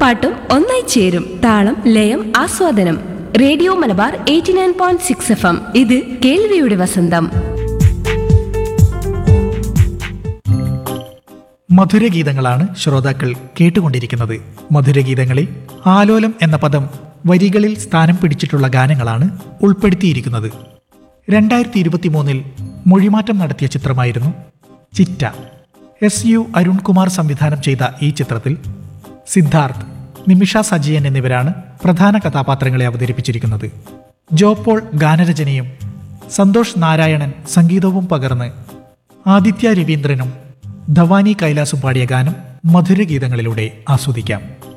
പാട്ടും ഒന്നായി ചേരും താളം ലയം ആസ്വാദനം radio Malabar eighty nine point six F M ഇത് കേൾവിയുടെ വസന്തം മധുരഗീതങ്ങളാണ് ശ്രോതാക്കൾ കേട്ടുകൊണ്ടിരിക്കുന്നത് മധുരഗീതങ്ങളിൽ ആലോലം എന്ന പദം വരികളിൽ സ്ഥാനം പിടിച്ചിട്ടുള്ള ഗാനങ്ങളാണ് ഉൾപ്പെടുത്തിയിരിക്കുന്നത് രണ്ടായിരത്തി ഇരുപത്തിമൂന്നിൽ മൊഴിമാറ്റം നടത്തിയ ചിത്രമായിരുന്നു ചിറ്റ എസ് യു അരുൺകുമാർ സംവിധാനം ചെയ്ത ഈ ചിത്രത്തിൽ സിദ്ധാർത്ഥ് നിമിഷ സജിയൻ എന്നിവരാണ് പ്രധാന കഥാപാത്രങ്ങളെ അവതരിപ്പിച്ചിരിക്കുന്നത് ജോപോൾ ഗാനരചനയും സന്തോഷ് നാരായണൻ സംഗീതവും പകർന്ന് ആദിത്യ രവീന്ദ്രനും ധവാനി കൈലാസും പാടിയ ഗാനം മധുരഗീതങ്ങളിലൂടെ ആസ്വദിക്കാം